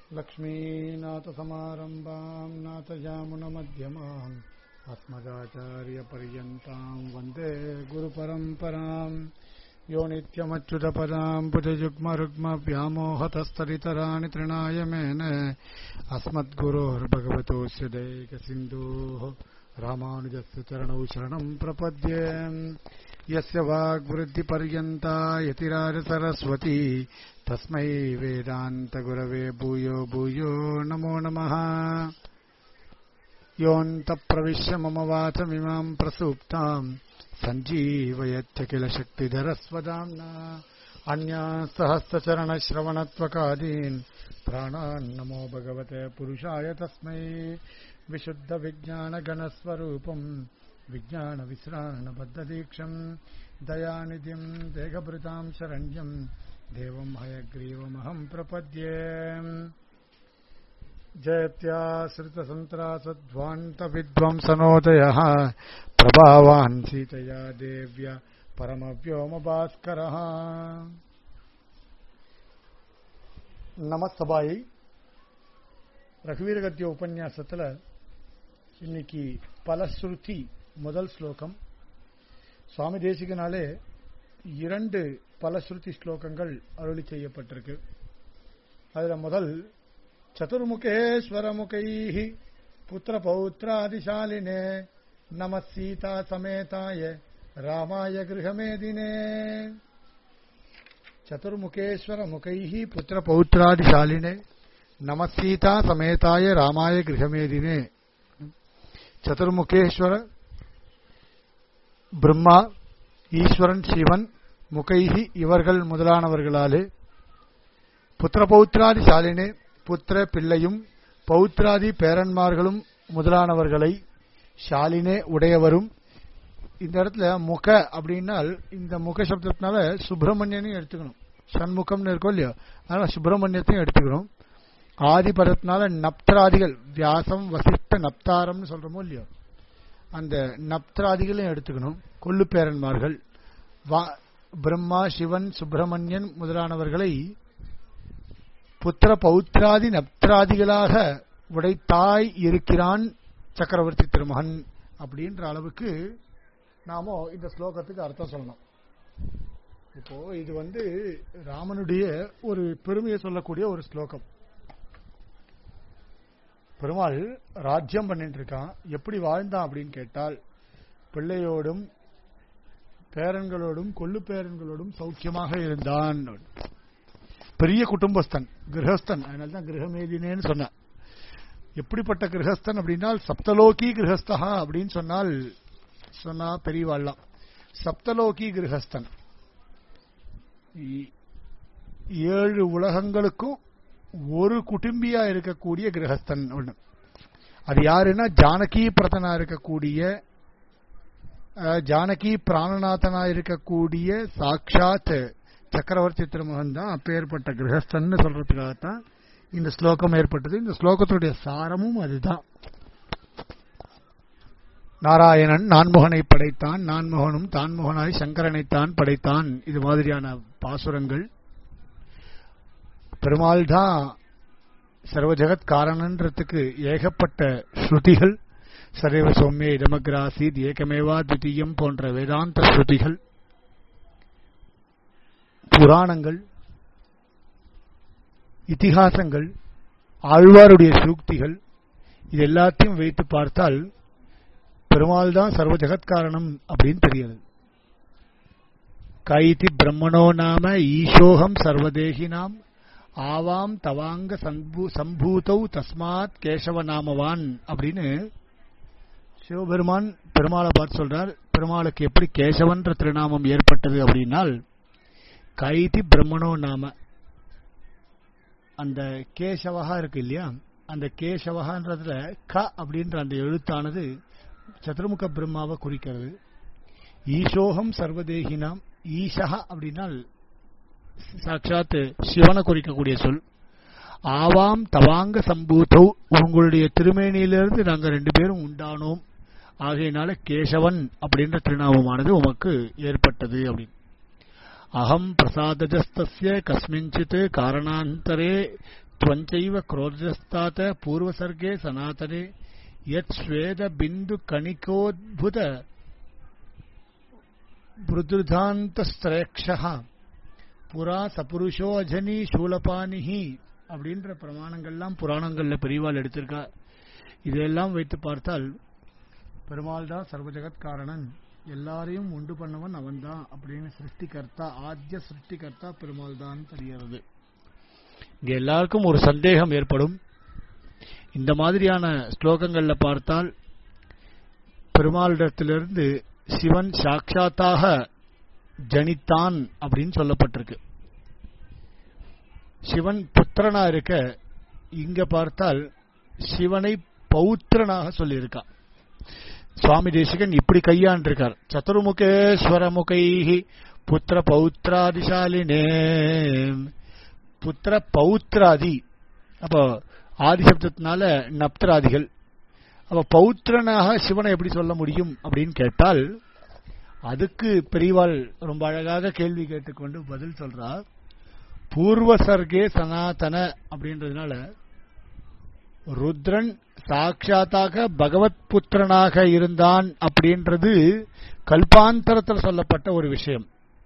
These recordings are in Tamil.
लक्ष्मीनाथसमारम्भाम् नाथयामुनमध्यमाम् अस्मदाचार्यपर्यन्ताम् वन्दे गुरुपरम्पराम् यो नित्यमच्युतपदाम् पुजयुग्मरुग्मव्यामोहतस्तरितराणि तृणाय मेन अस्मद्गुरोर्भगवतोऽस्य दैकसिन्धोः रामानुजस्य चरणौ शरणम् प्रपद्ये यस्य वाग्वृद्धिपर्यन्ता यतिराजसरस्वती तस्मै वेदान्तगुरवे भूयो भूयो नमो नमः योऽन्तप्रविश्य मम वाचमिमाम् प्रसूप्ताम् सञ्जीवयत्य किल शक्तिधरस्वदाम्ना अन्या सहस्रचरणश्रवणत्वकादीन् प्राणान् नमो भगवते पुरुषाय तस्मै विशुद्धविज्ञानगणस्वरूपम् विज्ञानविश्राणबद्धदीक्षम् दयानिधिम् देहभृताम् शरण्यम् देवम् हयग्रीवमहम् प्रपद्ये जयत्याश्रितसन्त्रासध्वान्तविद्वंसनोदयः प्रभावान् सीतया देव्य परमव्योमभास्करः நமசபாயை ரகுவீரகத்திய உபன்யாசத்துல இன்னைக்கு பலஸ்ருதி முதல் ஸ்லோகம் சுவாமி தேசிகனாலே இரண்டு பலஸ்ருதி ஸ்லோகங்கள் அருளி செய்யப்பட்டிருக்கு அதுல முதல் சதுர்முகேஸ்வரமுகை புத்திர பௌத்திராதிசாலினே நம சீதா சமேதாய ராமாய கிரகமேதினே चतुर्मुखेश्वर मुखैः पुत्र पौत्रादिशालिने नमः सीता समेताय रामाय गृहमेदिने சதுர்முகேஸ்வர பிரம்மா ஈஸ்வரன் சிவன் முகைஹி இவர்கள் முதலானவர்களாலே புத்திர பௌத்திராதி சாலினே புத்திர பிள்ளையும் பௌத்திராதி பேரன்மார்களும் முதலானவர்களை ஷாலினே உடையவரும் இந்த இடத்துல முக அப்படின்னால் இந்த முக சப்தத்தினால சுப்பிரமணியனையும் எடுத்துக்கணும் சண்முகம்னு இருக்கோம் இல்லையோ அதனால சுப்பிரமணியத்தையும் எடுத்துக்கணும் ஆதி பதத்தினால நப்தராதிகள் வியாசம் வசிஷ்ட நப்தாரம்னு சொல்றோமோ இல்லையோ அந்த நப்தராதிகளையும் எடுத்துக்கணும் கொல்லு பேரன்மார்கள் பிரம்மா சிவன் சுப்பிரமணியன் முதலானவர்களை புத்திர பௌத்திராதி நப்திராதிகளாக உடைத்தாய் இருக்கிறான் சக்கரவர்த்தி திருமகன் அப்படின்ற அளவுக்கு நாம இந்த ஸ்லோகத்துக்கு அர்த்தம் சொல்லணும் இப்போ இது வந்து ராமனுடைய ஒரு பெருமையை சொல்லக்கூடிய ஒரு ஸ்லோகம் பெருமாள் ராஜ்யம் பண்ணிட்டு இருக்கான் எப்படி வாழ்ந்தான் அப்படின்னு கேட்டால் பிள்ளையோடும் பேரன்களோடும் கொள்ளு பேரன்களோடும் சௌக்கியமாக இருந்தான் பெரிய குடும்பஸ்தன் கிரகஸ்தன் அதனால்தான் கிரகமேதினேன்னு சொன்ன எப்படிப்பட்ட கிரகஸ்தன் அப்படின்னா சப்தலோகி கிரகஸ்தா அப்படின்னு சொன்னால் சொன்னா பெரியவாள்லாம் சப்தலோகி கிரகஸ்தன் ஏழு உலகங்களுக்கும் ஒரு குடும்பியா இருக்கக்கூடிய கிரகஸ்தன் ஒண்ணு அது யாருன்னா ஜானகி பிரதனா இருக்கக்கூடிய ஜானகி பிராணநாதனா இருக்கக்கூடிய சாட்சாத் சக்கரவர்த்தி திருமகன் தான் அப்பேற்பட்ட கிரகஸ்தன் சொல்றதுக்காகத்தான் இந்த ஸ்லோகம் ஏற்பட்டது இந்த ஸ்லோகத்துடைய சாரமும் அதுதான் நாராயணன் நான்முகனை படைத்தான் நான்முகனும் தான்முகனாய் சங்கரனைத்தான் படைத்தான் இது மாதிரியான பாசுரங்கள் பெருமாள் தான் சர்வஜகத் காரணன்றதுக்கு ஏகப்பட்ட ஸ்ருதிகள் சரைவ சௌமிய இடமக்ராசித் ஏகமேவா துதியம் போன்ற வேதாந்த ஸ்ருதிகள் புராணங்கள் இத்திகாசங்கள் ஆழ்வாருடைய சூக்திகள் இது எல்லாத்தையும் வைத்து பார்த்தால் பெருமாள் தான் சர்வ ஜெகத்காரணம் அப்படின்னு தெரியாது கைதி பிரம்மணோ நாம ஈசோகம் சர்வதேகினாம் ஆவாம் தவாங்க சம்பூதௌ தஸ்மாத் கேசவ நாமவான் அப்படின்னு சிவபெருமான் பெருமாளை பார்த்து சொல்றார் பெருமாளுக்கு எப்படி கேசவன்ற திருநாமம் ஏற்பட்டது அப்படின்னால் கைதி பிரம்மணோ நாம அந்த கேசவகா இருக்கு இல்லையா அந்த கேசவகான்றதுல க அப்படின்ற அந்த எழுத்தானது சதுர்முக பிரம்மாவை குறிக்கிறது ஈசோகம் சர்வதேகினாம் ஈசக அப்படின்னால் சாட்சாத் சிவனை குறிக்கக்கூடிய சொல் ஆவாம் தவாங்க சம்பூத்தௌ உங்களுடைய திருமேனியிலிருந்து நாங்கள் ரெண்டு பேரும் உண்டானோம் ஆகையினால கேசவன் அப்படின்ற திருநாமமானது உமக்கு ஏற்பட்டது அப்படின்னு அகம் பிரசாதஜஸ்தஸ்ய கஸ்மிஞ்சித் காரணாந்தரே त्वञ्चैव क्रोधस्तात पूर्वसर्गे सनातने यत् स्वेदबिन्दुकणिकोद्भुत பிருதுதாந்தஸ்திரேக்ஷா புரா சபுருஷோ அஜனி சூலபானிஹி அப்படின்ற பிரமாணங்கள்லாம் புராணங்கள்ல பெரியவாள் எடுத்திருக்கா இதையெல்லாம் வைத்து பார்த்தால் பெருமாள் தான் சர்வஜகத்காரணன் எல்லாரையும் உண்டு பண்ணவன் அவன்தான் அப்படின்னு சிருஷ்டிகர்த்தா ஆத்திய சிருஷ்டிகர்த்தா பெருமாள் தான் தெரிகிறது இங்க எல்லாருக்கும் ஒரு சந்தேகம் ஏற்படும் இந்த மாதிரியான ஸ்லோகங்கள்ல பார்த்தால் பெருமாளிடத்திலிருந்து சிவன் சாட்சாத்தாக ஜனித்தான் அப்படின்னு சொல்லப்பட்டிருக்கு சிவன் புத்திரனா இருக்க இங்க பார்த்தால் சிவனை பௌத்திரனாக சொல்லியிருக்கான் சுவாமி தேசிகன் இப்படி கையாண்டிருக்கார் சதுர்முகேஸ்வரமுகை புத்திர பௌத்திராதிசாலினே புத்திர பௌத்திராதி அப்போ ஆதிசப்தத்தினால நப்தராதிகள் அப்ப பௌத்திரனாக சிவனை எப்படி சொல்ல முடியும் அப்படின்னு கேட்டால் அதுக்கு பெரியவாள் ரொம்ப அழகாக கேள்வி கேட்டுக்கொண்டு பதில் சொல்றார் பூர்வ சர்க்கே சனாதன அப்படின்றதுனால ருத்ரன் சாட்சாத்தாக பகவத் புத்திரனாக இருந்தான் அப்படின்றது கல்பாந்தரத்தில் சொல்லப்பட்ட ஒரு விஷயம்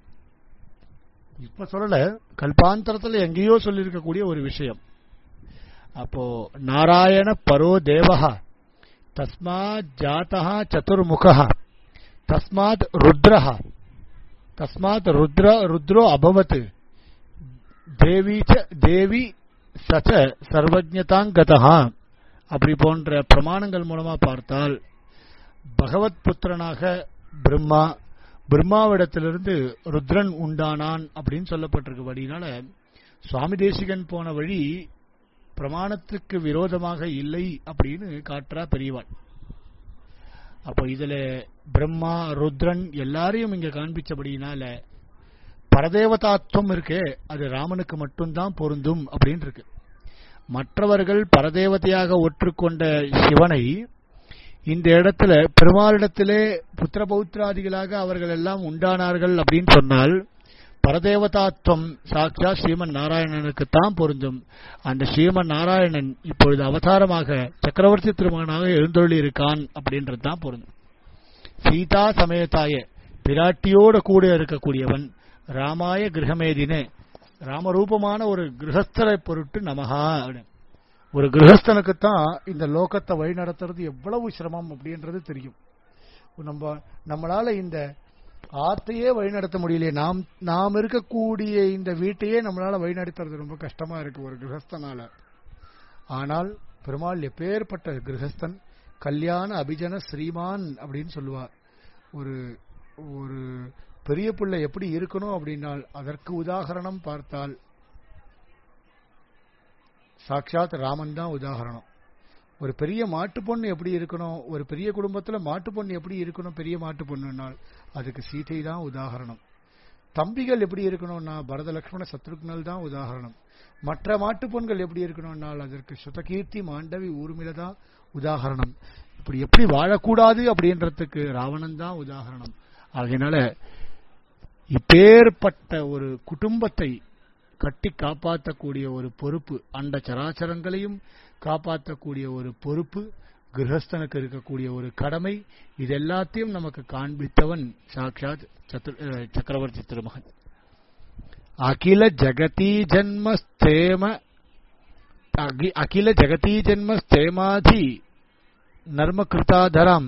இப்ப சொல்லல கல்பாந்தரத்தில் எங்கேயோ சொல்லியிருக்கக்கூடிய ஒரு விஷயம் அப்போ நாராயண பரோ தேவஹா தஸ்மாத் ஜாத்தः चतुर्मुखः தஸ்மாத் ருத்ரः தஸ்மாத் ருத்ர ருத்ரோ அபவத் தேவி ச தேவி சச்ச சர்வஜதாங்கதா அப்படி போன்ற பிரமாணங்கள் மூலமா பார்த்தால் பகவத் புத்திரனாக பிரம்மா பிரம்மாவிடத்திலிருந்து ருத்ரன் உண்டானான் அப்படின்னு சொல்லப்பட்டிருக்கபடினால சுவாமி தேசிகன் போன வழி பிரமாணத்துக்கு விரோதமாக இல்லை அப்படின்னு காட்டுறா பெரியவாள் அப்போ இதுல பிரம்மா ருத்ரன் எல்லாரையும் இங்க காண்பிச்சபடினால பரதேவதாத்வம் இருக்கே அது ராமனுக்கு மட்டும்தான் பொருந்தும் அப்படின்னு இருக்கு மற்றவர்கள் பரதேவதையாக ஒற்றுக்கொண்ட சிவனை இந்த இடத்துல பெருமாளிடத்திலே புத்திர பௌத்திராதிகளாக அவர்கள் எல்லாம் உண்டானார்கள் அப்படின்னு சொன்னால் பரதேவதாத்வம் சாட்சா ஸ்ரீமன் நாராயணனுக்கு தான் பொருந்தும் அந்த ஸ்ரீமன் நாராயணன் இப்பொழுது அவதாரமாக சக்கரவர்த்தி திருமகனாக எழுந்தொள்ளி இருக்கான் அப்படின்றது தான் பொருந்தும் சீதா சமேதாய பிராட்டியோட கூட இருக்கக்கூடியவன் ராமாய கிரகமேதினே ராமரூபமான ஒரு கிரகஸ்தரை பொருட்டு நமகா ஒரு கிரகஸ்தனுக்குத்தான் இந்த லோகத்தை வழி நடத்துறது எவ்வளவு சிரமம் அப்படின்றது தெரியும் நம்ம நம்மளால இந்த ஆத்தையே வழிநடத்த முடியலையே நாம் நாம் இருக்கக்கூடிய இந்த வீட்டையே நம்மளால வழிநடத்துறது ரொம்ப கஷ்டமா இருக்கு ஒரு கிரகஸ்தனால ஆனால் பெருமாள் எப்பேற்பட்ட கிரகஸ்தன் கல்யாண அபிஜன ஸ்ரீமான் அப்படின்னு சொல்லுவார் ஒரு ஒரு பெரிய பிள்ளை எப்படி இருக்கணும் அப்படின்னால் அதற்கு உதாகரணம் பார்த்தால் சாட்சாத் ராமன் தான் உதாகரணம் ஒரு பெரிய மாட்டு பொண்ணு எப்படி இருக்கணும் ஒரு பெரிய குடும்பத்துல மாட்டு பொண்ணு எப்படி இருக்கணும் பெரிய மாட்டு பொண்ணுனால் அதுக்கு சீதை தான் உதாகரணம் தம்பிகள் எப்படி இருக்கணும்னா பரத லட்சுமண சத்ருக்னல் தான் உதாகரணம் மற்ற மாட்டு பொண்கள் எப்படி இருக்கணும்னால் அதற்கு சுதகீர்த்தி மாண்டவி ஊர்மில தான் உதாகரணம் இப்படி எப்படி வாழக்கூடாது அப்படின்றதுக்கு ராவணன் தான் உதாகரணம் ஆகையினால இப்பேற்பட்ட ஒரு குடும்பத்தை கட்டி காப்பாற்றக்கூடிய ஒரு பொறுப்பு அண்ட சராச்சரங்களையும் காப்பாற்றக்கூடிய ஒரு பொறுப்பு கிரகஸ்தனுக்கு இருக்கக்கூடிய ஒரு கடமை இது எல்லாத்தையும் நமக்கு காண்பித்தவன் சாட்சாத் சக்கரவர்த்தி திருமகன் அகில ஜகதி ஜன்ம ஸ்தேம அகில ஜகதி ஜன்ம ஸ்தேமாதி நர்ம கிருதாதரம்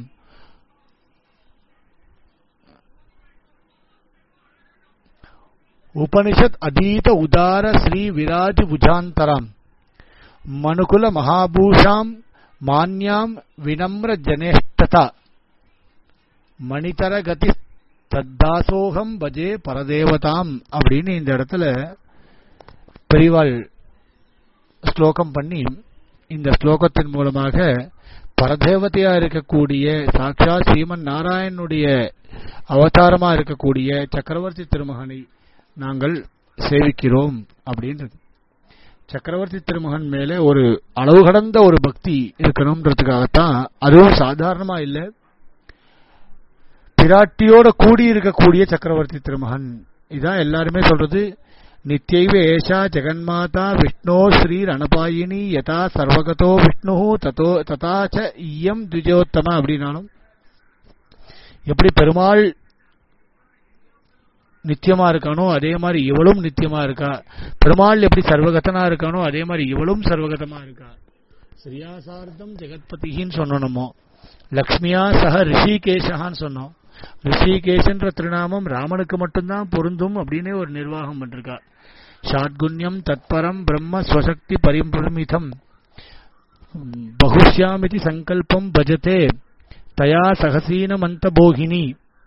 उपनिषद अधीत उदार श्री विराज भुजांतराम मनुकुल महाभूषाम मान्याम विनम्र जनेष्ठता மணிதர கதி தத்தாசோகம் பஜே பரதேவதாம் அப்படின்னு இந்த இடத்துல பெரிவாள் ஸ்லோகம் பண்ணி இந்த ஸ்லோகத்தின் மூலமாக பரதேவதையா இருக்கக்கூடிய சாட்சா ஸ்ரீமன் நாராயணனுடைய அவதாரமா இருக்கக்கூடிய சக்கரவர்த்தி திருமகனை நாங்கள் சேவிக்கிறோம் அப்படின்றது சக்கரவர்த்தி திருமகன் மேல ஒரு அளவு கடந்த ஒரு பக்தி இருக்கணும்ன்றதுக்காகத்தான் அதுவும் சாதாரணமா இல்ல பிராட்டியோட கூடி இருக்கக்கூடிய சக்கரவர்த்தி திருமகன் இதான் எல்லாருமே சொல்றது நித்யைவ ஏஷா ஜெகன்மாதா விஷ்ணோ ஸ்ரீரணபாயினி யதா சர்வகதோ விஷ்ணு ததோ ததா ச இயம் துஜோத்தம அப்படின்னாலும் எப்படி பெருமாள் நித்தியமா இருக்கானோ அதே மாதிரி இவளும் நித்தியமா இருக்கா பெருமாள் எப்படி சர்வகதனா இருக்கானோ அதே மாதிரி இவளும் சர்வகதமா இருக்கா ஸ்ரீயாசார்த்தம் ஜெகத்பதின்னு சொன்னோம் நம்ம லக்ஷ்மியா சக ரிஷிகேஷான்னு சொன்னோம் ரிஷிகேஷன்ற திருநாமம் ராமனுக்கு மட்டும்தான் பொருந்தும் அப்படின்னு ஒரு நிர்வாகம் பண்ணிருக்கா ஷாட்குண்யம் தத்பரம் பிரம்ம ஸ்வசக்தி பரிபிரமிதம் பகுஷ்யாமிதி சங்கல்பம் பஜதே தயா சகசீனமந்த போகினி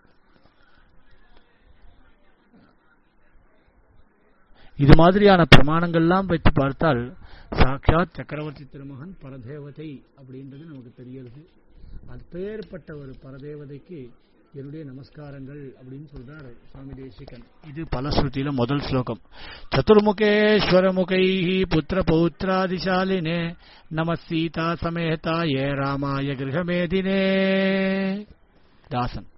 இது மாதிரியான பிரமாணங்கள்லாம் வைத்து பார்த்தால் சாட்சாத் சக்கரவர்த்தி திருமகன் பரதேவதை அப்படின்றது நமக்கு தெரிகிறது அப்பேற்பட்ட ஒரு பரதேவதைக்கு என்னுடைய நமஸ்காரங்கள் அப்படின்னு சொல்றாரு சுவாமி தேசிகன் இது பலஸ்ருதியில முதல் ஸ்லோகம் சதுர்முகேஸ்வர முகை புத்திர பௌத்ராதிசாலினே நம சீதா சமேதா ஏ ராமாய கிரகமேதினே தாசன்